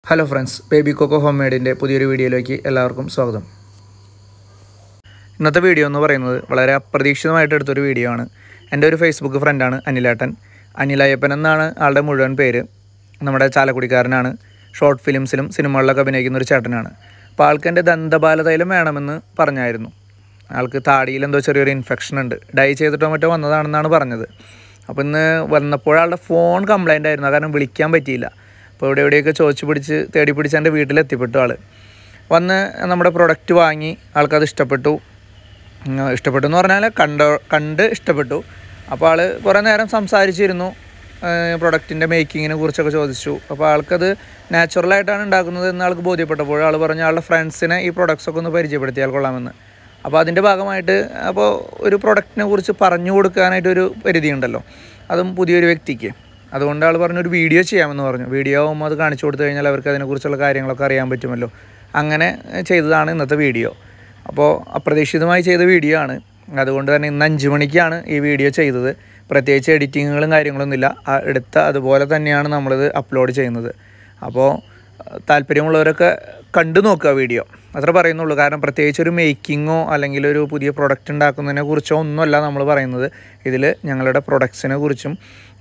Hello friends Baby Coco Home മെയ്ഡിൻ്റെ പുതിയൊരു വീഡിയോയിലേക്ക് എല്ലാവർക്കും സ്വാഗതം ഇന്നത്തെ വീഡിയോ എന്ന് പറയുന്നത് വളരെ അപ്രതീക്ഷിതമായിട്ട് എടുത്തൊരു വീഡിയോ ആണ് എൻ്റെ ഒരു ഫേസ്ബുക്ക് ഫ്രണ്ടാണ് അനിലേട്ടൻ അനിലയ്യപ്പൻ എന്നാണ് ആളുടെ മുഴുവൻ പേര് നമ്മുടെ ചാലക്കുടിക്കാരനാണ് ഷോർട്ട് ഫിലിംസിലും സിനിമകളിലൊക്കെ അഭിനയിക്കുന്ന ഒരു ചേട്ടനാണ് അപ്പോൾ ആൾക്ക് എൻ്റെ ദന്തപാലതൈലം വേണമെന്ന് പറഞ്ഞായിരുന്നു ആൾക്ക് താടിയിൽ എന്തോ ചെറിയൊരു ഇൻഫെക്ഷൻ ഉണ്ട് ഡൈ ചെയ്തിട്ടോ മറ്റോ വന്നതാണെന്നാണ് പറഞ്ഞത് അപ്പോൾ ഇന്ന് വന്നപ്പോൾ ആളുടെ ഫോൺ കംപ്ലൈൻ്റ് ആയിരുന്നു അത് കാരണം വിളിക്കാൻ പറ്റിയില്ല അപ്പോൾ ഇവിടെ എവിടെയൊക്കെ ചോദിച്ച് പിടിച്ച് തേടി പിടിച്ച് എൻ്റെ വീട്ടിലെത്തിപ്പെട്ടു ആൾ വന്ന് നമ്മുടെ പ്രൊഡക്റ്റ് വാങ്ങി ആൾക്കത് ഇഷ്ടപ്പെട്ടു ഉം, ഇഷ്ടപ്പെട്ടു എന്ന് പറഞ്ഞാൽ കണ്ട കണ്ട് ഇഷ്ടപ്പെട്ടു അപ്പോൾ ആൾ കുറേ നേരം സംസാരിച്ചിരുന്നു പ്രൊഡക്റ്റിൻ്റെ മേക്കിങ്ങിനെ കുറിച്ചൊക്കെ ചോദിച്ചു അപ്പോൾ ആൾക്കത് നാച്ചുറലായിട്ടാണ് ഉണ്ടാക്കുന്നത് എന്ന് ആൾക്ക് ബോധ്യപ്പെട്ടപ്പോൾ ആൾ പറഞ്ഞു ആളുടെ ഫ്രണ്ട്സിനെ ഈ പ്രൊഡക്ട്സ് ഒക്കെ ഒന്ന് പരിചയപ്പെടുത്തിയാൽ കൊള്ളാമെന്ന് അപ്പോൾ അതിൻ്റെ ഭാഗമായിട്ട് അപ്പോൾ ഒരു പ്രൊഡക്റ്റിനെ കുറിച്ച് പറഞ്ഞു കൊടുക്കാനായിട്ടൊരു പരിധി ഉണ്ടല്ലോ അതും പുതിയൊരു വ്യക്തിക്ക് അതുകൊണ്ട് ആൾ പറഞ്ഞു ഒരു വീഡിയോ ചെയ്യാമെന്ന് പറഞ്ഞു വീഡിയോ ആകുമ്പോൾ അത് കാണിച്ചു കൊടുത്തു കഴിഞ്ഞാൽ അവർക്ക് അതിനെക്കുറിച്ചുള്ള കാര്യങ്ങളൊക്കെ അറിയാൻ പറ്റുമല്ലോ അങ്ങനെ ചെയ്തതാണ് ഇന്നത്തെ വീഡിയോ അപ്പോൾ അപ്രതീക്ഷിതമായി ചെയ്ത വീഡിയോ ആണ് അതുകൊണ്ട് തന്നെ ഇന്ന് അഞ്ച് മണിക്കാണ് ഈ വീഡിയോ ചെയ്തത് പ്രത്യേകിച്ച് എഡിറ്റിങ്ങുകളും കാര്യങ്ങളൊന്നുമില്ല ആ എടുത്ത അതുപോലെ തന്നെയാണ് നമ്മളിത് അപ്ലോഡ് ചെയ്യുന്നത് അപ്പോൾ താല്പര്യമുള്ളവരൊക്കെ കണ്ടു നോക്കുക വീഡിയോ അത്ര പറയുന്നുള്ളൂ കാരണം പ്രത്യേകിച്ച് ഒരു മേക്കിങ്ങോ അല്ലെങ്കിൽ ഒരു പുതിയ പ്രൊഡക്റ്റ് ഉണ്ടാക്കുന്നതിനെ കുറിച്ചോ ഒന്നുമല്ല നമ്മൾ പറയുന്നത് ഇതിൽ ഞങ്ങളുടെ പ്രൊഡക്ട്സിനെ കുറിച്ചും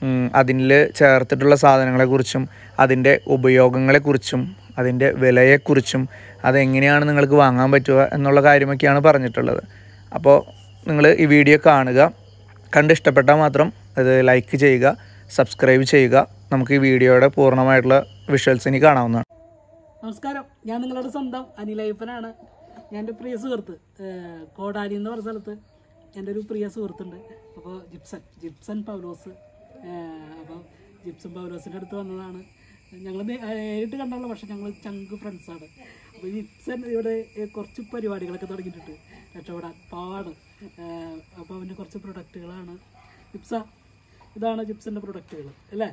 അതിൽ ചേർത്തിട്ടുള്ള സാധനങ്ങളെക്കുറിച്ചും അതിൻ്റെ ഉപയോഗങ്ങളെക്കുറിച്ചും അതിൻ്റെ വിലയെക്കുറിച്ചും അതെങ്ങനെയാണ് നിങ്ങൾക്ക് വാങ്ങാൻ പറ്റുക എന്നുള്ള കാര്യമൊക്കെയാണ് പറഞ്ഞിട്ടുള്ളത് അപ്പോൾ നിങ്ങൾ ഈ വീഡിയോ കാണുക കണ്ട് ഇഷ്ടപ്പെട്ടാൽ മാത്രം അത് ലൈക്ക് ചെയ്യുക സബ്സ്ക്രൈബ് ചെയ്യുക നമുക്ക് ഈ വീഡിയോയുടെ പൂർണ്ണമായിട്ടുള്ള വിഷ്വൽസ് ഇനി കാണാവുന്നതാണ് നമസ്കാരം ഞാൻ നിങ്ങളുടെ സ്വന്തം അനിലയ്യപ്പനാണ് ഞാൻ എൻ്റെ പ്രിയ സുഹൃത്ത് ഏഹ് കോടാലി എന്ന് പറഞ്ഞ സ്ഥലത്ത് എൻ്റെ ഒരു പ്രിയ സുഹൃത്തുണ്ട് അപ്പോൾ ജിപ്സൺ ജിപ്സൺ പൗലോസ് അപ്പോൾ ജിപ്സൺ പൗലോസിൻ്റെ അടുത്ത് വന്നതാണ് ഞങ്ങൾ നേരിട്ട് കണ്ടുള്ള പക്ഷേ ഞങ്ങൾ ചങ്ക് ഫ്രണ്ട്സാണ് അപ്പോൾ ജിപ്സൺ ഇവിടെ ഏഹ് കുറച്ച് പരിപാടികളൊക്കെ തുടങ്ങിയിട്ടുണ്ട് രക്ഷപ്പെടാൻ പാവാണ് അപ്പോൾ അവൻ്റെ കുറച്ച് പ്രൊഡക്റ്റുകളാണ് ജിപ്സ ഇതാണ് ജിപ്സൻ്റെ പ്രൊഡക്റ്റുകൾ അല്ലേ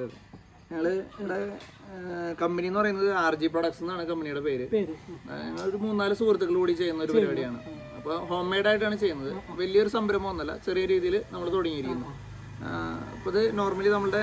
ഞങ്ങൾ ഇവിടെ കമ്പനി എന്ന് പറയുന്നത് ആർ ജി പ്രൊഡക്ട്സ് എന്നാണ് കമ്പനിയുടെ പേര് പേര് ഞങ്ങൾ ഒരു മൂന്നാല് സുഹൃത്തുക്കൾ കൂടി ചെയ്യുന്ന ഒരു പരിപാടിയാണ് അപ്പോൾ ഹോം മെയ്ഡ് ആയിട്ടാണ് ചെയ്യുന്നത് വലിയൊരു സംരംഭം ഒന്നല്ല ചെറിയ രീതിയിൽ നമ്മൾ തുടങ്ങിയിരിക്കുന്നു അപ്പോൾ ഇത് നോർമലി നമ്മുടെ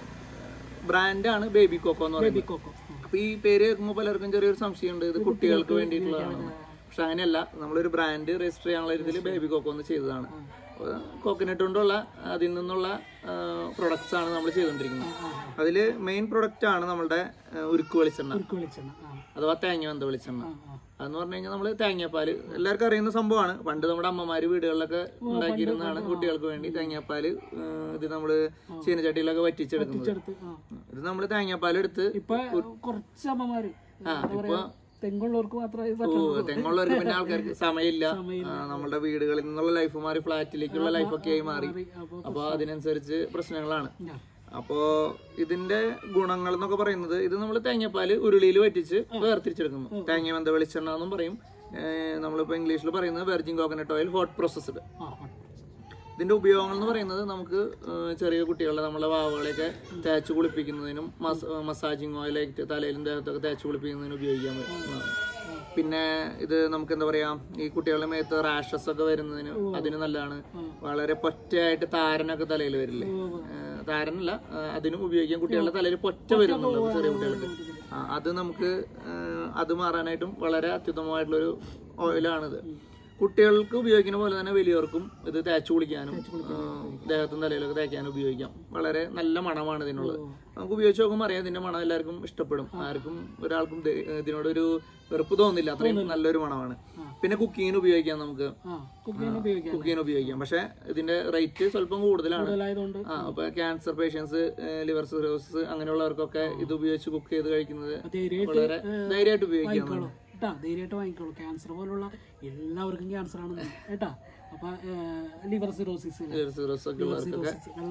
ബ്രാൻഡാണ് ബേബി കോക്കോ എന്ന് പറയുന്നത് കോക്കോ അപ്പോൾ ഈ പേര് കേൾക്കുമ്പോൾ പലർക്കും ചെറിയൊരു സംശയമുണ്ട് ഇത് കുട്ടികൾക്ക് വേണ്ടിയിട്ടുള്ളതാണ് പക്ഷെ അങ്ങനെയല്ല നമ്മളൊരു ബ്രാൻഡ് രജിസ്റ്റർ ചെയ്യാനുള്ള രീതിയിൽ ബേബി കോക്കോ എന്ന് ചെയ്തതാണ് കോക്കനട്ട് കൊണ്ടുള്ള അതിൽ നിന്നുള്ള പ്രൊഡക്ട്സ് ആണ് നമ്മൾ ചെയ്തുകൊണ്ടിരിക്കുന്നത് അതിൽ മെയിൻ പ്രൊഡക്റ്റ് ആണ് നമ്മുടെ ആ, ഉരുക്ക് വെളിച്ചെണ്ണ ഉരുക്ക് വെളിച്ചെണ്ണ ആ അഥവാ തേങ്ങ വന്ന വെളിച്ചെണ്ണ ആ ആ അതെന്ന് പറഞ്ഞു കഴിഞ്ഞാൽ നമ്മൾ തേങ്ങാപ്പാല് എല്ലാവർക്കും അറിയുന്ന സംഭവമാണ് പണ്ട് നമ്മുടെ അമ്മമാര് വീടുകളിലൊക്കെ ഉണ്ടാക്കിയിരുന്നതാണ് കുട്ടികൾക്ക് വേണ്ടി തേങ്ങാപ്പാല് ആ, ഇത് നമ്മള് ചീനച്ചട്ടിയിലൊക്കെ വറ്റിച്ചെടുക്കുന്നത് എടുത്ത് ആ ഇത് നമ്മൾ തേങ്ങാപ്പാൽ എടുത്ത് ഇപ്പൊ കുറച്ച് അമ്മമാര് എന്താ പറയാ തെങ്ങുള്ളവർക്ക് മാത്രമേ ഇത് ഓ, പറ്റുള്ളൂ തെങ്ങുള്ളവർക്ക് പിന്നെ ആൾക്കാർക്ക് സമയമില്ല ആ, നമ്മുടെ വീടുകളിൽ നിന്നുള്ള ലൈഫ് മാറി ഫ്ലാറ്റിലേക്കുള്ള ലൈഫൊക്കെ ആയി മാറി അപ്പൊ അപ്പൊ അതിനനുസരിച്ച് പ്രശ്നങ്ങളാണ് ആ. അപ്പോ ഇതിന്റെ ഗുണങ്ങൾ എന്നൊക്കെ പറയുന്നത് ഇത് നമ്മൾ തേങ്ങാപ്പാല് ഉരുളിയിൽ വറ്റിച്ച് വേർതിരിച്ചെടുക്കുന്നു തേങ്ങ വെന്ത വെളിച്ചെണ്ണ എന്നും പറയും ഏഹ് നമ്മളിപ്പോ ഇംഗ്ലീഷിൽ പറയുന്നത് virgin coconut oil hot processed ആ ആ. ഇതിന്റെ ഉപയോഗങ്ങൾ എന്ന് പറയുന്നത് നമുക്ക് ഏഹ് ചെറിയ കുട്ടികളെ നമ്മളെ വാവകളെയൊക്കെ തേച്ച് കുളിപ്പിക്കുന്നതിനും മസാജിങ് ഓയിലായിട്ട് തലയിലും ദേഹത്തൊക്കെ തേച്ച് കുളിപ്പിക്കുന്നതിനും ഉപയോഗിക്കാൻ പറ്റുന്നതാണ് പിന്നെ ഇത് നമുക്ക് എന്താ പറയാ ഈ കുട്ടികളുടെ മേത്ത് റാഷസ് ഒക്കെ വരുന്നതിന് അതിന് നല്ലതാണ് വളരെ പൊറ്റയായിട്ട് താരനൊക്കെ തലയിൽ വരില്ലേ ഏഹ് താരനല്ല ഏഹ് അതിനും ഉപയോഗിക്കാൻ കുട്ടികളുടെ തലയിൽ പൊറ്റ വരുന്നുണ്ട് ചെറിയ കുട്ടികൾക്ക് ആ, അത് നമുക്ക് ഏഹ് അത് മാറാനായിട്ടും വളരെ അത്യുത്തമമായിട്ടുള്ളൊരു ഓയിലാണിത് കുട്ടികൾക്ക് ഉപയോഗിക്കുന്ന പോലെ തന്നെ വലിയവർക്കും ഇത് തേച്ച് കുളിക്കാനും ഏഹ് ദേഹത്തും തലയിലൊക്കെ തേക്കാനും ഉപയോഗിക്കാം വളരെ നല്ല മണമാണ് ഇതിനുള്ളത് നമുക്ക് ഉപയോഗിച്ച് നോക്കുമ്പോൾ അറിയാം ഇതിന്റെ മണം എല്ലാവർക്കും ഇഷ്ടപ്പെടും ആർക്കും ഒരാൾക്കും ഇത് ഇതിനോടൊരു വെറുപ്പ് തോന്നില്ല അത്രയും നല്ലൊരു മണമാണ് പിന്നെ കുക്കിങ്ങിന് ഉപയോഗിക്കാം നമുക്ക് ആ കുക്കിങ്ങിന് ഉപയോഗിക്കാം കുക്കിങ്ങിന് ഉപയോഗിക്കാം പക്ഷെ ഇതിന്റെ റേറ്റ് സ്വല്പം കൂടുതലാണ് കൂടുതലായതുകൊണ്ട് ആ അപ്പൊ ക്യാൻസർ പേഷ്യൻസ് ലിവർ സിറോസിസ് അങ്ങനെയുള്ളവർക്കൊക്കെ ഇത് ഉപയോഗിച്ച് കുക്ക് ചെയ്ത് കഴിക്കുന്നത് ധൈര്യമായിട്ട് വളരെ ധൈര്യമായിട്ട് ഉപയോഗിക്കാം വാങ്ങിക്കോളൂ കേട്ടാ ധൈര്യമായിട്ട് വാങ്ങിക്കോളൂ ക്യാൻസർ പോലുള്ള എല്ലാവർക്കും ക്യാൻസർ ആണ് കേട്ടാ അപ്പൊ ലിവർ സിറോസിസ് ലിവർ സിറോസിസ് ഒക്കെ ഉള്ളവർക്കൊക്കെ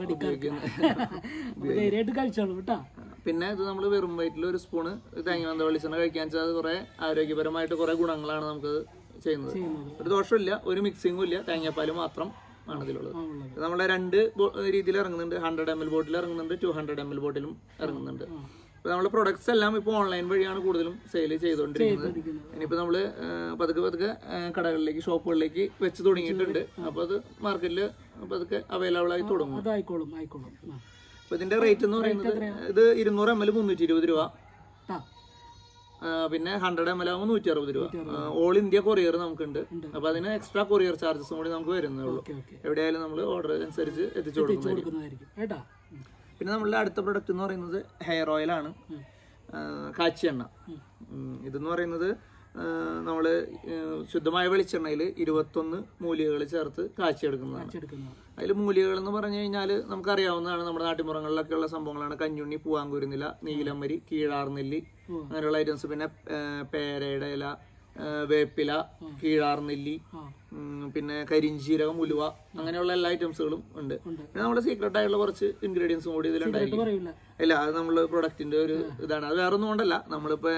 അപ്പൊ ധൈര്യമായിട്ട് കഴിച്ചോളൂ കേട്ടാ പിന്നെ ഇത് നമ്മൾ വെറും വയറ്റിൽ ഒരു സ്പൂണ് തേങ്ങ വന്ന വെളിച്ചെണ്ണ കഴിക്കാൻ വെച്ചാൽ അത് കുറെ ആരോഗ്യപരമായിട്ട് കുറെ ഗുണങ്ങളാണ് നമുക്ക് ചെയ്യുന്നത് ചെയ്യുന്നത് ഒരു ദോഷമില്ല ഒരു മിക്സിങ്ങും ഇല്ല തേങ്ങാപ്പാല് മാത്രം ആണ് ഇതിലുള്ളത് ആ ഉള്ളത് ഇത് നമ്മുടെ രണ്ട് ബോ- രീതിയിൽ ഇറങ്ങുന്നുണ്ട് ഹൺഡ്രഡ് എം എൽ ബോട്ടിൽ ഇറങ്ങുന്നുണ്ട് ടു ഹൺഡ്രഡ് എം എൽ ബോട്ടിലും ഇറങ്ങുന്നുണ്ട് ഇപ്പൊ നമ്മുടെ പ്രൊഡക്ട്സ് എല്ലാം ഇപ്പോൾ ഓൺലൈൻ വഴിയാണ് കൂടുതലും സെയിൽ ചെയ്തുകൊണ്ടിരിക്കുന്നത് ഇരിക്കുന്നത്. ഇനിയിപ്പോൾ നമ്മൾ പതുക്കെ പതുക്കെ ആ, കടകളിലേക്ക് ഷോപ്പുകളിലേക്ക് വെച്ച് തുടങ്ങിയിട്ടുണ്ട് അപ്പോൾ അത് മാർക്കറ്റിൽ പതുക്കെ അവൈലബിൾ ആയി തുടങ്ങും അത് ആയിക്കോളും ആയിക്കോളും ആ. അപ്പോൾ ഇതിന്റെ റേറ്റ് എന്ന് പറയുന്നത് ഇത് ഇരുന്നൂറ് എം എൽ മുന്നൂറ്റി ഇരുപത് രൂപ ട്ടാ. ആ, പിന്നെ ഹൺഡ്രഡ് എം എൽ ആകുമ്പോൾ നൂറ്റി അറുപത് രൂപ ഓൾ ഇന്ത്യ കൊറിയർ നമുക്കുണ്ട് അപ്പൊ അതിന് എക്സ്ട്രാ കൊറിയർ ചാർജസും കൂടി നമുക്ക് വരുന്നേ ഉള്ളൂ ഓക്കെ ഓക്കെ എവിടെയായാലും നമ്മൾ ഓർഡർ അനുസരിച്ച് എത്തിച്ചു കൊടുക്കുന്നതായിരിക്കും കൊടുക്കുന്നതായിരിക്കും കേട്ടാ ഉം. പിന്നെ നമ്മളുടെ അടുത്ത പ്രൊഡക്റ്റ് എന്ന് പറയുന്നത് ഹെയർ ഓയിൽ ആണ് കാച്ചി എണ്ണ ഉം, ഇതെന്ന് പറയുന്നത് നമ്മൾ ശുദ്ധമായ വെളിച്ചെണ്ണയിൽ ഇരുപത്തൊന്ന് മൂലികകൾ ചേർത്ത് കാച്ചിയെടുക്കുന്നതാണ് എടുക്കുന്നത് അതിൽ മൂലികകൾ എന്ന് പറഞ്ഞു കഴിഞ്ഞാൽ നമുക്കറിയാവുന്നതാണ് നമ്മുടെ നാട്ടിൻപുറങ്ങളിലൊക്കെ ഉള്ള സംഭവങ്ങളാണ് കഞ്ഞുണ്ണി പൂവാങ്കുരുന്നില നീലമരി കീഴാർനെല്ലി അങ്ങനെയുള്ള ഐറ്റംസ് പിന്നെ ആ, പേരയുടെ ഇല ആ, വേപ്പില കീഴാർനെല്ലി ആ ഉം, പിന്നെ കരിഞ്ചീരകം ഉലുവ അങ്ങനെയുള്ള എല്ലാ ഐറ്റംസുകളും ഉണ്ട് പിന്നെ നമ്മുടെ സീക്രട്ട് ആയിട്ടുള്ള കുറച്ച് ഇൻഗ്രീഡിയൻസും കൂടി ഇതിലുണ്ടായിരിക്കും പറയൂല ഇല്ല അത് നമ്മൾ പ്രൊഡക്റ്റിന്റെ ഒരു ഇതാണ് അത് വേറെ ഒന്നും കൊണ്ടല്ല നമ്മളിപ്പോ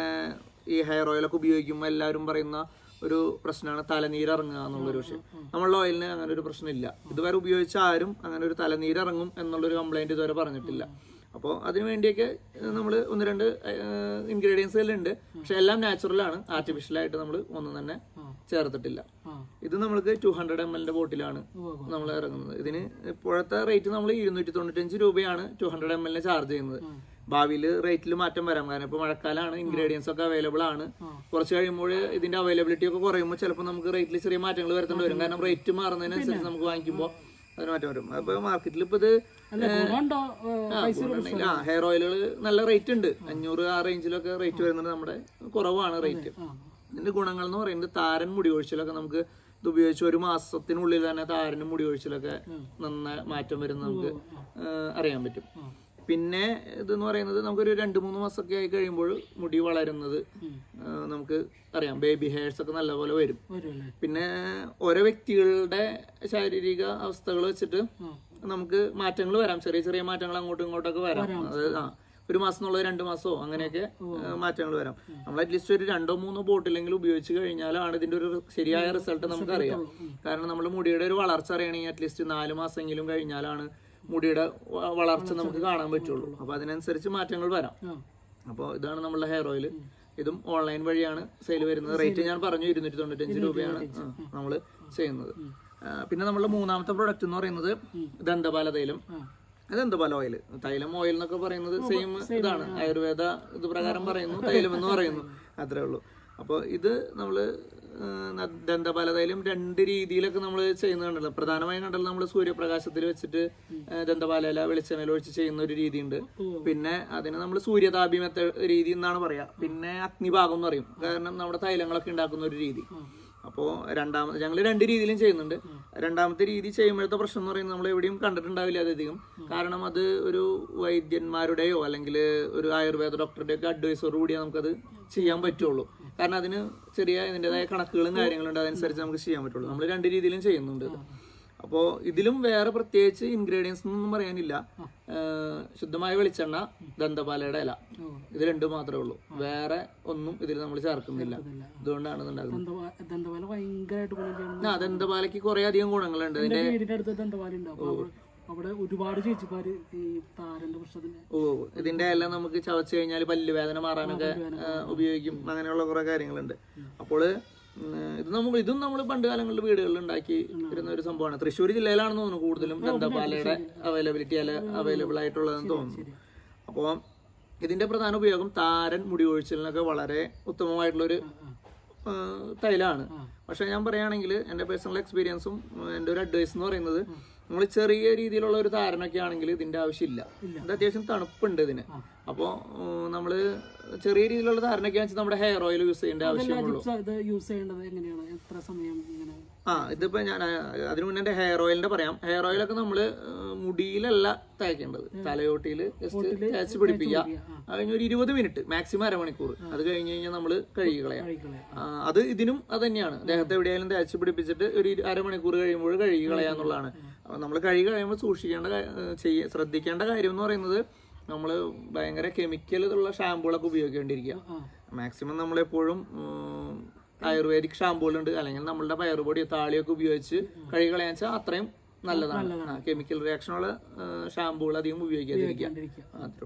ഈ ഹെയർ ഓയിലൊക്കെ ഉപയോഗിക്കുമ്പോൾ എല്ലാവരും പറയുന്ന ഒരു പ്രശ്നമാണ് തലനീരിറങ്ങുക എന്നുള്ളൊരു വിഷയം നമ്മളുടെ ഓയിലിന് അങ്ങനെ ഒരു പ്രശ്നമില്ല ഇതുവരെ ഉപയോഗിച്ച ആരും അങ്ങനെ ഒരു തലനീരിറങ്ങും എന്നുള്ളൊരു കംപ്ലൈന്റ് ഇതുവരെ പറഞ്ഞിട്ടില്ല അപ്പോൾ അതിനു വേണ്ടിയൊക്കെ നമ്മൾ ഒന്ന് രണ്ട് ഇൻഗ്രീഡിയൻസ് എല്ലാം ഉണ്ട് പക്ഷെ എല്ലാം നാച്ചുറൽ ആണ് ആർട്ടിഫിഷ്യൽ ആയിട്ട് നമ്മൾ ഒന്നും തന്നെ ചേർത്തിട്ടില്ല ആ ഇത് നമ്മൾക്ക് ടു ഹൺഡ്രഡ് എം എല്ലിന്റെ ബോട്ടിലാണ് ഉവ്വ് ഉവ്വ്. നമ്മൾ ഇറങ്ങുന്നത് ഇതിന് ഇപ്പോഴത്തെ റേറ്റ് നമ്മൾ ഇരുന്നൂറ്റി തൊണ്ണൂറ്റഞ്ച് രൂപയാണ് ടു ഹൺഡ്രഡ് എം എല്ലിന് ചാർജ് ചെയ്യുന്നത് ഭാവിയിൽ റേറ്റിൽ മാറ്റം വരാം കാരണം ഇപ്പൊ മഴക്കാലമാണ് ഇൻഗ്രീഡിയൻസ് ഒക്കെ അവൈലബിൾ ആണ് കുറച്ച് കഴിയുമ്പോൾ ഇതിന്റെ അവൈലബിലിറ്റി ഒക്കെ കുറയുമ്പോൾ ചിലപ്പോൾ നമുക്ക് റേറ്റിൽ ചെറിയ മാറ്റങ്ങൾ വരുത്തേണ്ടി വരും കാരണം റേറ്റ് മാറുന്നതിനനുസരിച്ച് നമുക്ക് വാങ്ങിക്കുമ്പോൾ അതിന് മാറ്റം വരും അപ്പൊ മാർക്കറ്റിൽ ഇപ്പൊ ഇത് അല്ല ഗുണമുണ്ടോ ഏ, പൈസ ഗുണമുണ്ടെങ്കിൽ ആ ഹെയർ ഓയിലുകൾ നല്ല റേറ്റ് ഉണ്ട് അഞ്ഞൂറ് ആ റേഞ്ചിലൊക്കെ റേറ്റ് വരുന്നത് നമ്മുടെ കുറവാണ് റേറ്റ് ആ ഇതിന്റെ ഗുണങ്ങൾ എന്ന് പറയുന്നത് താരൻ മുടി കൊഴിച്ചിലൊക്കെ നമുക്ക് ഇത് ഉപയോഗിച്ച് ഒരു മാസത്തിനുള്ളിൽ തന്നെ താരനും മുടി കൊഴിച്ചിലൊക്കെ നന്നായി മാറ്റം വരുന്ന നമുക്ക് ആ, അറിയാൻ പറ്റും പിന്നെ ഇതെന്ന് പറയുന്നത് നമുക്കൊരു രണ്ട് മൂന്ന് മാസമൊക്കെ ആയി കഴിയുമ്പോൾ മുടി വളരുന്നത് ആ, നമുക്ക് അറിയാം ബേബി ഹെയർസ് ഒക്കെ നല്ലപോലെ വരും വരുമല്ലേ പിന്നെ ഓരോ വ്യക്തികളുടെ ശാരീരിക അവസ്ഥകൾ വെച്ചിട്ട് ആ നമുക്ക് മാറ്റങ്ങൾ വരാം ചെറിയ ചെറിയ മാറ്റങ്ങൾ അങ്ങോട്ടും ഇങ്ങോട്ടൊക്കെ വരാം അത് ആ ഒരു മാസം എന്നുള്ളത് രണ്ട് മാസമോ അങ്ങനെയൊക്കെ മാറ്റങ്ങൾ വരാം നമ്മൾ അറ്റ്ലീസ്റ്റ് ഒരു രണ്ടോ മൂന്നോ ബോട്ടിലെങ്കിലും ഉപയോഗിച്ച് കഴിഞ്ഞാലാണ് ഇതിന്റെ ഒരു ശരിയായ റിസൾട്ട് നമുക്ക് അറിയാം കാരണം നമ്മൾ മുടിയുടെ ഒരു വളർച്ച അറിയണമെങ്കിൽ അറ്റ്ലീസ്റ്റ് നാല് മാസമെങ്കിലും കഴിഞ്ഞാലാണ് മുടിയുടെ വ- വളർച്ച നമുക്ക് കാണാൻ പറ്റുള്ളൂ അപ്പൊ അതിനനുസരിച്ച് മാറ്റങ്ങൾ വരാം ആ അപ്പോൾ ഇതാണ് നമ്മളുടെ ഹെയർ ഓയിൽ ഇതും ഓൺലൈൻ വഴിയാണ് സെയിൽ വരുന്നത് റേറ്റ് ഞാൻ പറഞ്ഞു ഇരുന്നൂറ്റി തൊണ്ണൂറ്റഞ്ച് രൂപയാണ് നമ്മൾ ചെയ്യുന്നത് ആ, പിന്നെ നമ്മളുടെ മൂന്നാമത്തെ പ്രൊഡക്റ്റ് എന്ന് പറയുന്നത് ദന്തപാല തൈലം ആ ദന്തപാല ഓയിൽ തൈലം ഓയിൽ എന്നൊക്കെ പറയുന്നത് സെയിം ഇതാണ് ആയുർവേദ ഇത് പ്രകാരം പറയുന്നു തൈലം എന്ന് പറയുന്നു അത്രേ ഉള്ളൂ അപ്പോൾ ഇത് നമ്മൾ ദന്തപാല തൈലം രണ്ട് രീതിയിലൊക്കെ നമ്മൾ ചെയ്യുന്നുണ്ടല്ലോ പ്രധാനമായും കണ്ടല്ലോ നമ്മൾ സൂര്യപ്രകാശത്തിൽ വെച്ചിട്ട് ആ, ദന്തപാലയില വെളിച്ചെണ്ണയിൽ ഒഴിച്ച് ചെയ്യുന്ന ഒരു രീതിയുണ്ട് പിന്നെ അതിന് നമ്മൾ സൂര്യതാപി മെത്ത രീതി എന്നാണ് പറയാ പിന്നെ അഗ്നിഭാഗം എന്ന് പറയും കാരണം നമ്മുടെ തൈലങ്ങളൊക്കെ ഉണ്ടാക്കുന്ന ഒരു രീതി അപ്പോൾ രണ്ടാമത് ഞങ്ങൾ രണ്ട് രീതിയിലും ചെയ്യുന്നുണ്ട് രണ്ടാമത്തെ രീതി ചെയ്യുമ്പോഴത്തെ പ്രശ്നം എന്ന് പറയുന്നത് നമ്മൾ എവിടെയും കണ്ടിട്ടുണ്ടാവില്ല അധികം കാരണം അത് ഒരു വൈദ്യന്മാരുടെയോ അല്ലെങ്കിൽ ഒരു ആയുർവേദ ഡോക്ടറുടെയോ ഒക്കെ അഡ്വൈസറോട് കൂടിയേ നമുക്കത് ചെയ്യാൻ പറ്റുള്ളൂ കാരണം അതിന് ചെറിയ ഇതിൻ്റെതായ കണക്കുകളും കാര്യങ്ങളുണ്ട് അതനുസരിച്ച് നമുക്ക് ചെയ്യാൻ പറ്റുള്ളൂ നമ്മൾ രണ്ട് രീതിയിലും ചെയ്യുന്നുണ്ട് ഇത്. അപ്പോൾ ഇതിലും വേറെ പ്രത്യേകിച്ച് ഇൻഗ്രീഡിയൻസ് ഒന്നും പറയാനില്ല ഏഹ് ശുദ്ധമായ വെളിച്ചെണ്ണ ദന്തപാലയുടെ ഇല ഇത് രണ്ടും മാത്രമേ ഉള്ളൂ വേറെ ഒന്നും ഇതിൽ നമ്മൾ ചേർക്കുന്നില്ല ഇതുകൊണ്ടാണ് ഇത് ഉണ്ടാക്കുന്നത് ദന്തപാ- ദന്തപാല ഭയങ്കരമായിട്ട് ഗുണം ചെയ്യുന്നു ആ ദന്തപാലയ്ക്ക് കുറെ അധികം ഗുണങ്ങളുണ്ട് അതിന്റെ എന്റെ വീടിന്റെ അടുത്ത് ദന്തപാല ഉണ്ട് അപ്പൊ അവിടെ- അവിടെ ഒരുപാട് ചേച്ചിമാര് ഈ താരന്റെ പ്രശ്നത്തിന് ഓ ഇതിന്റെ എല്ലാം നമുക്ക് ചവച്ച് കഴിഞ്ഞാൽ പല്ല് വേദന മാറാനൊക്കെ ആ, ഉപയോഗിക്കും അങ്ങനെയുള്ള കുറെ കാര്യങ്ങളുണ്ട് അപ്പോൾ ഇത് നമ്മൾ ഇതും നമ്മൾ പണ്ട് കാലങ്ങളിൽ വീടുകളിൽ ഉണ്ടാക്കി ഇരുന്ന ഒരു സംഭവമാണ് തൃശ്ശൂർ ജില്ലയിലാണെന്ന് തോന്നുന്നു കൂടുതലും ദന്തപാലയുടെ അവൈലബിലിറ്റി അല്ല അവൈലബിൾ ആയിട്ടുള്ളതെന്ന് തോന്നുന്നു അപ്പോൾ ഇതിന്റെ പ്രധാന ഉപയോഗം താരൻ മുടി ഒഴിച്ചിലിനൊക്കെ വളരെ ഉത്തമമായിട്ടുള്ളൊരു ആ, തൈലാണ് പക്ഷെ ഞാൻ പറയുകയാണെങ്കിൽ എൻ്റെ പേഴ്സണൽ എക്സ്പീരിയൻസും എൻ്റെ ഒരു അഡ്വൈസ് എന്ന് പറയുന്നത് നമ്മൾ ചെറിയ രീതിയിലുള്ള ഒരു താരനൊക്കെ ആണെങ്കിൽ ഇതിന്റെ ആവശ്യമില്ല ഇത് അത്യാവശ്യം തണുപ്പുണ്ട് ഇതിന് അപ്പോൾ നമ്മൾ ചെറിയ രീതിയിലുള്ള താരനൊക്കെ വെച്ചാൽ നമ്മുടെ ഹെയർ ഓയിൽ യൂസ് ചെയ്യേണ്ട ആവശ്യമുള്ളൂ ജിപ്സ് ഇത് യൂസ് ചെയ്യേണ്ടത് എങ്ങനെയാണ് എത്ര സമയം ഇങ്ങനെ ആ ഇതിപ്പോ ഞാൻ ആ, അതിനു മുന്നേ എന്റെ ഹെയർ ഓയിലിന്റെ പറയാം ഹെയർ ഓയിലൊക്കെ നമ്മള് ആ, മുടിയിലല്ല തേക്കേണ്ടത് തലയോട്ടിയിൽ ജസ്റ്റ് തേച്ച് പിടിപ്പിക്കുക അത് കഴിഞ്ഞ് ഒരു ഇരുപത് മിനിറ്റ് മാക്സിമം അരമണിക്കൂർ അത് കഴിഞ്ഞ് കഴിഞ്ഞാൽ നമ്മൾ കഴുകി കളയാം കഴിക്കളെ ആ, അത് ഇതിനും അത് തന്നെയാണ് ദേഹത്ത് എവിടെയായാലും തേച്ച് പിടിപ്പിച്ചിട്ട് ഒരു ഇരു- അരമണിക്കൂർ കഴിയുമ്പോൾ കഴുകി കളയാന്നുള്ളതാണ് അപ്പൊ നമ്മൾ കഴുകി കഴിയുമ്പോൾ സൂക്ഷിക്കേണ്ട കാ- ചെയ്യ ശ്രദ്ധിക്കേണ്ട കാര്യം എന്ന് പറയുന്നത് നമ്മൾ ഭയങ്കര കെമിക്കൽ ഉള്ള ഷാമ്പുകളൊക്കെ ഉപയോഗിക്കേണ്ടിയിരിക്കുക ആ മാക്സിമം നമ്മളെപ്പോഴും ഉം, ആയുർവേദിക് ഷാമ്പുകളുണ്ട് അല്ലെങ്കിൽ നമ്മളുടെ പയറുപൊടി താളിയൊക്കെ ഉപയോഗിച്ച് കഴുകി കളയാൻ വെച്ചാൽ അത്രയും നല്ലതാണ് കെമിക്കൽ റിയാക്ഷനുള്ള ഷാമ്പുകൾ അധികം ഉപയോഗിക്കാതിരിക്കുക കണ്ടിരിക്കുക അത്രേ ഉള്ളൂ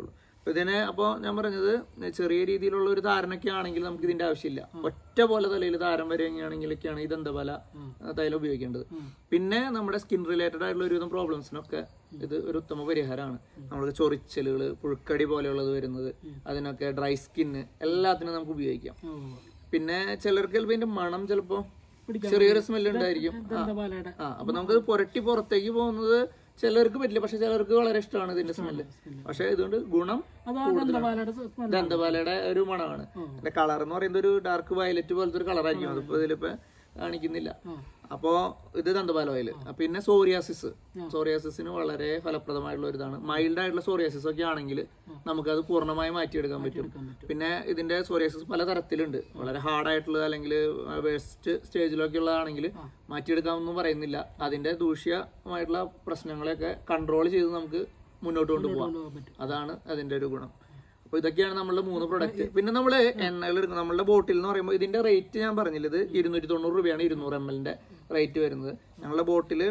അപ്പൊ ഇതിന് അപ്പോൾ ഞാൻ പറഞ്ഞത് ചെറിയ രീതിയിലുള്ള ഒരു ധാരണയൊക്കെ ആണെങ്കിൽ നമുക്ക് ഇതിന്റെ ആവശ്യമില്ല ഒറ്റ പോലെ തലയിൽ ധാരം വരികയാണെങ്കിലൊക്കെയാണ് ഈ ദന്തബല തൈലം ഉപയോഗിക്കേണ്ടത് പിന്നെ നമ്മുടെ സ്കിൻ റിലേറ്റഡ് ആയിട്ടുള്ള ഒരുവിധം പ്രോബ്ലംസിനൊക്കെ ഇത് ഒരു ഉത്തമ പരിഹാരമാണ് നമ്മൾക്ക് ചൊറിച്ചലുകൾ പുഴുക്കടി പോലെയുള്ളത് വരുന്നത് അതിനൊക്കെ ഡ്രൈ സ്കിന്ന് എല്ലാത്തിനും നമുക്ക് ഉപയോഗിക്കാം ഓ പിന്നെ ചിലർക്ക് ചിലപ്പോൾ ഇതിന്റെ മണം ചിലപ്പോ ചെറിയൊരു സ്മെല്ല് ഉണ്ടായിരിക്കും ആ. ദന്തപാലയുടെ ആ അപ്പൊ നമുക്കത് പുരട്ടി പുറത്തേക്ക് പോകുന്നത് ചിലർക്ക് പറ്റില്ല പക്ഷെ ചിലർക്ക് വളരെ ഇഷ്ടമാണ് ഇതിന്റെ സ്മെല്ല് പക്ഷെ ഇതുകൊണ്ട് ഗുണം അതാ ദന്തപാലയുടെ സ്മെല്ല് ദന്തപാലയുടെ ഒരു മണമാണ് അതിന്റെ കളർ എന്ന് പറയുന്നത് ഒരു ഡാർക്ക് വയലറ്റ് പോലത്തെ ഒരു കളറായിരിക്കും അതിപ്പോ ഇതിലിപ്പോ കാണിക്കുന്നില്ല അപ്പോ ഇത് ദന്തപാല ഓയിൽ പിന്നെ സോറിയാസിസ് സോറിയാസിസിന് വളരെ ഫലപ്രദമായിട്ടുള്ള ഒരു ഇതാണ് മൈൽഡ് ആയിട്ടുള്ള സോറിയാസിസ് ഒക്കെ ആണെങ്കിൽ നമുക്കത് പൂർണ്ണമായി മാറ്റിയെടുക്കാൻ പറ്റും പിന്നെ ഇതിന്റെ സോറിയാസിസ് പല തരത്തിലുണ്ട് വളരെ ഹാർഡ് ആയിട്ടുള്ള അല്ലെങ്കിൽ വേസ്റ്റ് സ്റ്റേജിലൊക്കെ ഉള്ളതാണെങ്കിൽ മാറ്റിയെടുക്കാമെന്നും പറയുന്നില്ല അതിന്റെ ദൂഷ്യമായിട്ടുള്ള പ്രശ്നങ്ങളെയൊക്കെ കൺട്രോൾ ചെയ്ത് നമുക്ക് മുന്നോട്ട് കൊണ്ടുപോകാം കൊണ്ടുപോകാൻ പറ്റും അതാണ് അതിന്റെ ഒരു ഗുണം അപ്പൊ ഇതൊക്കെയാണ് നമ്മളുടെ മൂന്ന് പ്രൊഡക്റ്റ് പിന്നെ നമ്മള് എണ്ണകൾ എടുക്കുന്നത് നമ്മളുടെ ബോട്ടിൽ എന്ന് പറയുമ്പോൾ ഇതിന്റെ റേറ്റ് ഞാൻ പറഞ്ഞില്ല ഇത് ഇരുന്നൂറ്റി തൊണ്ണൂറ് രൂപയാണ് ഇരുന്നൂറ് എം എല്ലിന്റെ റേറ്റ് വരുന്നത് ഞങ്ങളുടെ ബോട്ടില്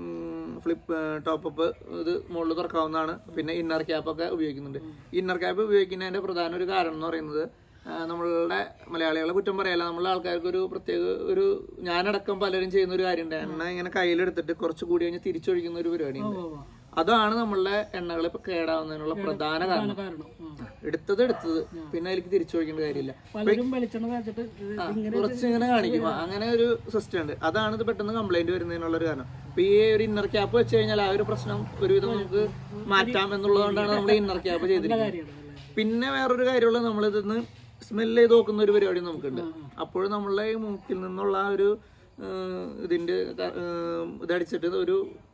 ഫ്ലിപ്പ് ടോപ്പ് ഇത് മുകളിൽ തുറക്കാവുന്നതാണ് പിന്നെ ഇന്നർ ക്യാപ്പ് ഒക്കെ ഉപയോഗിക്കുന്നുണ്ട് ഇന്നർ ക്യാപ്പ് ഉപയോഗിക്കുന്നതിന്റെ പ്രധാന ഒരു കാരണം എന്ന് പറയുന്നത് ആ, നമ്മളുടെ മലയാളികളെ കുറ്റം പറയല്ല നമ്മളെ ആൾക്കാർക്ക് ഒരു പ്രത്യേക ഒരു ഞാനടക്കം പലരും ചെയ്യുന്ന ഒരു കാര്യമുണ്ട് എണ്ണ ഇങ്ങനെ കയ്യിലെടുത്തിട്ട് കുറച്ച് കൂടി കഴിഞ്ഞ് തിരിച്ചൊഴിക്കുന്ന ഒരു പരിപാടിയുണ്ട് ഓ, ഓ. അതാണ് നമ്മളുടെ എണ്ണകൾ ഇപ്പൊ കേടാവുന്നതിനുള്ള പ്രധാന കാരണം കാരണം ആ. എടുത്തത് എടുത്തത് പിന്നെ അതിലേക്ക് തിരിച്ചു വയ്ക്കേണ്ട കാര്യമില്ല പലരും വെളിച്ചെണ്ണ തേച്ചിട്ട് ഇത് ഇങ്ങനെ കുറച്ച് ഇങ്ങനെ കാണിക്കും ആ, അങ്ങനെ ഒരു സിസ്റ്റം ഉണ്ട് അതാണ് ഇത് പെട്ടെന്ന് കംപ്ലൈന്റ് വരുന്നതിനുള്ള ഒരു കാരണം അപ്പൊ ഈ ഒരു ഇന്നർ ക്യാപ്പ് വെച്ച് കഴിഞ്ഞാൽ ആ ഒരു പ്രശ്നം ഒരുവിധം നമുക്ക് മാറ്റാം എന്നുള്ളതുകൊണ്ടാണ് നമ്മൾ ഇന്നർ ക്യാപ്പ് ചെയ്തിരിക്കുന്നത് കാര്യമാണ് അല്ലേ? പിന്നെ വേറൊരു കാര്യമുള്ള നമ്മളിതിന്ന് സ്മെല്ല് ചെയ്ത് നോക്കുന്ന ഒരു പരിപാടി നമുക്കുണ്ട് അപ്പോൾ നമ്മളുടെ ഈ മൂക്കിൽ നിന്നുള്ള ആ ഒരു ഏഹ്, ഇതിന്റെ ക- ഏഹ്, ഇതടിച്ചിട്ട് ഒരു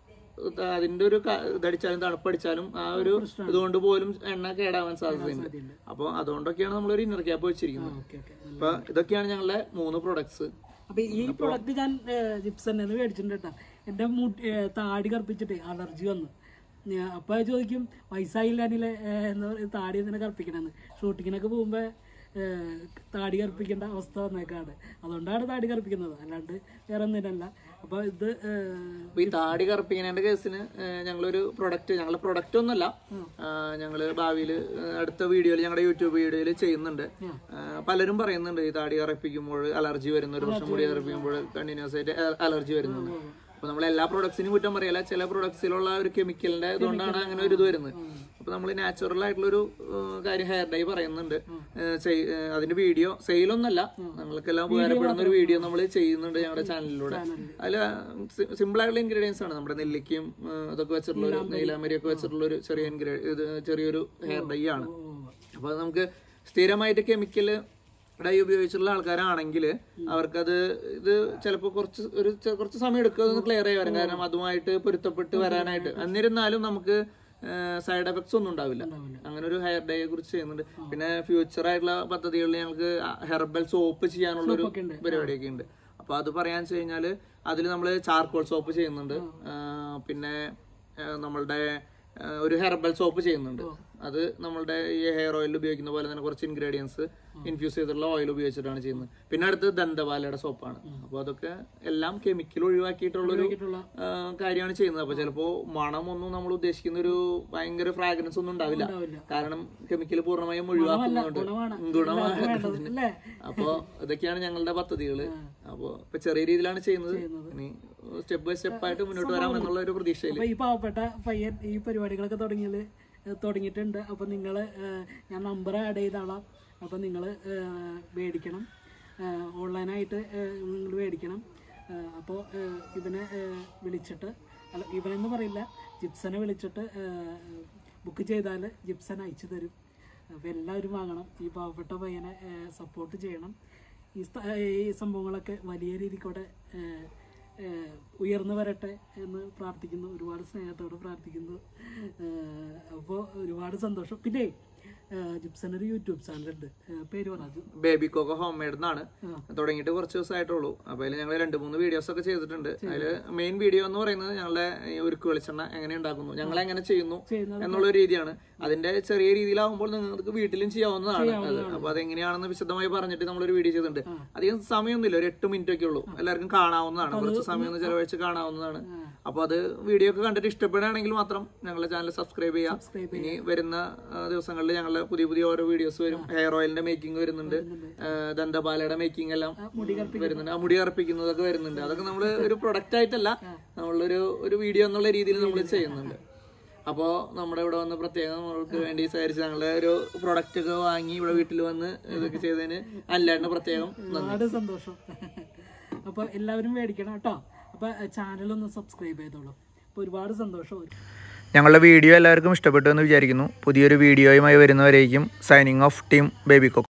ത- അതിന്റെ ഒരു ക- ഇതടിച്ചാലും തണുപ്പടിച്ചാലും ആ ഒരു ഇതുകൊണ്ട് പോലും എണ്ണ കേടാവാൻ സാധ്യതയുണ്ട് അപ്പോൾ അതുകൊണ്ടൊക്കെയാണ് നമ്മളൊരു ഇന്നർ ക്യാപ്പ് വെച്ചിരിക്കുന്നത് ഓക്കെ ഓക്കെ അപ്പൊ ഇതൊക്കെയാണ് ഞങ്ങളുടെ മൂന്ന് പ്രൊഡക്ട്സ് അപ്പൊ ഈ പ്രൊഡക്റ്റ് ഞാൻ ജിപ്സൺ എന്ന് മേടിച്ചിട്ടുണ്ട് കേട്ടോ എന്റെ മുടി ഏ, താടി കറുപ്പിച്ചിട്ട് അലർജി വന്നു ഞാ- അപ്പൊ ചോദിക്കും വയസ്സായില്ല അനിലെ എന്ന് പറയും, താടി എന്തിനാ കറുപ്പിക്കണെന്ന് ഷൂട്ടിങ്ങിനൊക്കെ പോകുമ്പോ ഏ, താടി കറുപ്പിക്കേണ്ട അവസ്ഥ വന്നേക്കാണ് അതുകൊണ്ടാണ് താടി കറുപ്പിക്കുന്നത് അല്ലാണ്ട് വേറെ ഒന്നിനല്ല അപ്പൊ ഇത് ഏ, അപ്പൊ ഈ താടി കറുപ്പിക്കുന്നതിന്റെ കേസിന് ഏഹ്, ഞങ്ങളൊരു പ്രൊഡക്റ്റ് ഞങ്ങളുടെ പ്രൊഡക്റ്റ് ഒന്നല്ല ആഹ്, ഞങ്ങള് ഭാവിയിൽ അടുത്ത വീഡിയോയിൽ ഞങ്ങളുടെ യൂട്യൂബ് വീഡിയോയിൽ ചെയ്യുന്നുണ്ട് ആഹ്, പലരും പറയുന്നുണ്ട് ഈ താടി കറുപ്പിക്കുമ്പോൾ അലർജി വരുന്ന ഒരു വർഷം മുടി കറുപ്പിക്കുമ്പോൾ കണ്ടിന്യൂസ് ആയിട്ട് അലർജി വരുന്നുണ്ട് അപ്പൊ നമ്മൾ എല്ലാ പ്രൊഡക്ട്സിനും കുറ്റം പറയല ചില പ്രൊഡക്ട്സിലുള്ള ഒരു കെമിക്കലിന്റെ ഇതുകൊണ്ടാണ് അങ്ങനെ ഒരു ഇത് വരുന്നത് അപ്പൊ നമ്മൾ നാച്ചുറൽ ആയിട്ടുള്ള ഒരു കാര്യം ഹെയർ ഡൈ പറയുന്നുണ്ട് ഏഹ്, ചെയ്- ഏഹ്, അതിന്റെ വീഡിയോ സെയിലൊന്നല്ല ഞങ്ങൾക്കെല്ലാം ഉപകാരപ്പെടുന്ന ഒരു വീഡിയോ നമ്മൾ ചെയ്യുന്നുണ്ട് ഞങ്ങളുടെ ചാനലിലൂടെ അതിൽ സിമ്പിൾ ആയിട്ടുള്ള ഇൻഗ്രീഡിയൻസ് ആണ് നമ്മുടെ നെല്ലിക്കയും ഏഹ്, അതൊക്കെ വെച്ചിട്ടുള്ള ഒരു നെയ്ലാമരി ഒക്കെ വെച്ചിട്ടുള്ള ഒരു ചെറിയ ഇൻഗ്രീ ഇത് ചെറിയൊരു ഹെയർ ഡൈ ആണ് അപ്പൊ അത് നമുക്ക് സ്ഥിരമായിട്ട് കെമിക്കല് ഡൈ ഉപയോഗിച്ചിട്ടുള്ള ആൾക്കാരാണെങ്കിൽ അവർക്കത് ഇത് ചിലപ്പോൾ കുറച്ച് ഒരു ചെ- കുറച്ച് സമയം എടുക്കും അതൊന്ന് ക്ലിയർ ആയി വരാൻ കാരണം അതുമായിട്ട് പൊരുത്തപ്പെട്ട് വരാനായിട്ട് എന്നിരുന്നാലും നമുക്ക് സൈഡ് എഫക്ട്സ് ഒന്നും ഉണ്ടാവില്ല അങ്ങനെ ഒരു ഹെയർ ഡൈയെ കുറിച്ച് ചെയ്യുന്നുണ്ട് പിന്നെ ഫ്യൂച്ചർ ആയിട്ടുള്ള പദ്ധതികളിൽ ഞങ്ങൾക്ക് ഹെർബൽ സോപ്പ് ചെയ്യാനുള്ള ഒരു പരിപാടിയൊക്കെ ഉണ്ട് അപ്പൊ അത് പറയാൻ വെച്ച് കഴിഞ്ഞാല് അതിൽ നമ്മൾ ചാർക്കോൾ സോപ്പ് ചെയ്യുന്നുണ്ട് ആ, പിന്നെ ആ, നമ്മളുടെ ആ, ഒരു ഹെർബൽ സോപ്പ് ചെയ്യുന്നുണ്ട് അത് നമ്മളുടെ ഈ ഹെയർ ഓയിൽ ഉപയോഗിക്കുന്ന പോലെ തന്നെ കുറച്ച് ഇൻഗ്രീഡിയൻസ് ഇൻഫ്യൂസ് ചെയ്തിട്ടുള്ള ഓയിൽ ഉപയോഗിച്ചിട്ടാണ് ചെയ്യുന്നത് പിന്നെ അടുത്ത് ദന്തപാലയുടെ സോപ്പാണ് അപ്പോൾ അതൊക്കെ എല്ലാം കെമിക്കൽ ഒഴിവാക്കിയിട്ടുള്ളൊരു ആയിട്ടുള്ള ആ, കാര്യമാണ് ചെയ്യുന്നത് അപ്പൊ ചിലപ്പോ മണമൊന്നും നമ്മൾ ഉദ്ദേശിക്കുന്ന ഒരു ഭയങ്കര ഫ്രാഗ്രൻസ് ഒന്നും ഉണ്ടാവില്ല ഉണ്ടാവില്ല. കാരണം കെമിക്കൽ പൂർണ്ണമായും ഒഴിവാക്കുന്നുണ്ട് ഗുണമാണ് ഗുണമാണ് വേണ്ടത് അല്ലേ അപ്പോ ഇതൊക്കെയാണ് ഞങ്ങളുടെ പദ്ധതികള് അപ്പോ ഇപ്പൊ ചെറിയ രീതിയിലാണ് ചെയ്യുന്നത് ഇനി സ്റ്റെപ്പ് ബൈ സ്റ്റെപ്പ് ആയിട്ട് മുന്നോട്ട് വരാം എന്നുള്ള ഒരു പ്രതീക്ഷയില് അപ്പൊ ഈ പാവപ്പെട്ട പയ്യൻ ഈ പരിപാടികളൊക്കെ തുടങ്ങിയത് തുടങ്ങിയിട്ടുണ്ട് അപ്പൊ നിങ്ങൾ ഞാൻ നമ്പർ ആഡ് ചെയ്താളാം അപ്പൊ നിങ്ങൾ മേടിക്കണം ഓൺലൈനായിട്ട് നിങ്ങൾ മേടിക്കണം അപ്പോൾ ഇവനെ ഏഹ്, വിളിച്ചിട്ട് അല്ല ഇവനെന്ന് പറയില്ല ജിപ്സനെ വിളിച്ചിട്ട് ബുക്ക് ചെയ്താൽ ജിപ്സൻ അയച്ചു തരും അപ്പോൾ എല്ലാവരും വാങ്ങണം ഈ പാവപ്പെട്ട പയ്യനെ സപ്പോർട്ട് ചെയ്യണം ഈ സ്ഥ- ഈ സംഭവങ്ങളൊക്കെ വലിയ രീതിക്കൂടെ ഏഹ്, ഏഹ്, ഉയർന്നു വരട്ടെ എന്ന് പ്രാർത്ഥിക്കുന്നു ഒരുപാട് സ്നേഹത്തോടെ പ്രാർത്ഥിക്കുന്നു അപ്പോൾ ഒരുപാട് സന്തോഷം പിന്നെ ഏഹ്, ജിപ്സൺ ഒരു യൂട്യൂബ് ചാനലുണ്ട് ഏഹ്, പേര് പറഞ്ഞു ബേബി കോക്കോ ഹോം മെയ്ഡ് എന്നാണ് തുടങ്ങിയിട്ട് കുറച്ച് ദിവസമായിട്ടുള്ളൂ അപ്പൊ അതിൽ ഞങ്ങൾ രണ്ട് മൂന്ന് വീഡിയോസ് ഒക്കെ ചെയ്തിട്ടുണ്ട് അതിൽ മെയിൻ വീഡിയോ എന്ന് പറയുന്നത് ഞങ്ങളുടെ ഈ ഉരുക്ക് വെളിച്ചെണ്ണ എങ്ങനെ ഉണ്ടാക്കുന്നു ഞങ്ങൾ എങ്ങനെ ചെയ്യുന്നു ചെയ്യുന്നത് എന്നുള്ള ഒരു രീതിയാണ് അതിന്റെ ചെറിയ രീതിയിലാവുമ്പോൾ നിങ്ങൾക്ക് വീട്ടിലും ചെയ്യാവുന്നതാണ് അത് അപ്പൊ അതെങ്ങനെയാണെന്ന് വിശദമായി പറഞ്ഞിട്ട് നമ്മളൊരു വീഡിയോ ചെയ്തിട്ടുണ്ട് അധികം സമയമൊന്നുമില്ല ഒരു എട്ട് മിനിറ്റ് ഒക്കെ ഉള്ളൂ എല്ലാവർക്കും കാണാവുന്നതാണ് കുറച്ച് സമയം ഒന്ന് ചെലവഴിച്ച് കാണാവുന്നതാണ് അപ്പോൾ അത് വീഡിയോ ഒക്കെ കണ്ടിട്ട് ഇഷ്ടപ്പെടുകയാണെങ്കിൽ മാത്രം ഞങ്ങളുടെ ചാനൽ സബ്സ്ക്രൈബ് ചെയ്യാം സബ്സ്ക്രൈബ് ഇനി വരുന്ന ആ, ദിവസങ്ങളിൽ ഞങ്ങളുടെ പുതിയ പുതിയ ഓരോ വീഡിയോസ് വരും ഹെയർ ഓയിലിന്റെ മേക്കിംഗ് വരുന്നുണ്ട് ആ, ദന്തപാലയുടെ മേക്കിംഗ് എല്ലാം മുടി വരുന്നുണ്ട് ആ മുടി കറുപ്പിക്കുന്നതൊക്കെ വരുന്നുണ്ട് അതൊക്കെ നമ്മൾ ഒരു പ്രൊഡക്റ്റ് ആയിട്ടല്ല നമ്മളൊരു ഒരു വീഡിയോ എന്നുള്ള രീതിയിൽ നമ്മൾ ചെയ്യുന്നുണ്ട് അപ്പോൾ നമ്മുടെ ഇവിടെ വന്ന് പ്രത്യേകം നമ്മൾക്ക് വേണ്ടി സഹകരിച്ച് ഞങ്ങളുടെ ഒരു പ്രൊഡക്റ്റ് ഒക്കെ വാങ്ങി ഇവിടെ വീട്ടിൽ വന്ന് ഇതൊക്കെ ചെയ്തതിന് അല്ലാണ്ട് പ്രത്യേകം ഒരുപാട് സന്തോഷം അപ്പൊ എല്ലാവരും മേടിക്കണം കേട്ടോ അപ്പൊ ചാനൽ ഒന്ന് സബ്സ്ക്രൈബ് ചെയ്തോളൂ അപ്പൊ ഒരുപാട് സന്തോഷം ഞങ്ങളുടെ വീഡിയോ എല്ലാവർക്കും ഇഷ്ടപ്പെട്ടു എന്ന് വിചാരിക്കുന്നു പുതിയൊരു വീഡിയോയുമായി വരുന്നവരേക്കും സൈനിങ് ഓഫ് ടീം ബേബി